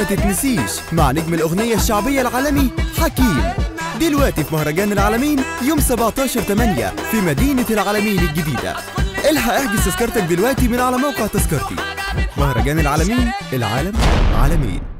ما تتنسيش مع نجم الأغنية الشعبية العالمي حكيم دلوقتي في مهرجان العالمين يوم 17 8 في مدينة العالمين الجديدة الحق احجز تذكرتك دلوقتي من على موقع تذكرتي مهرجان العالمين العالم عالمين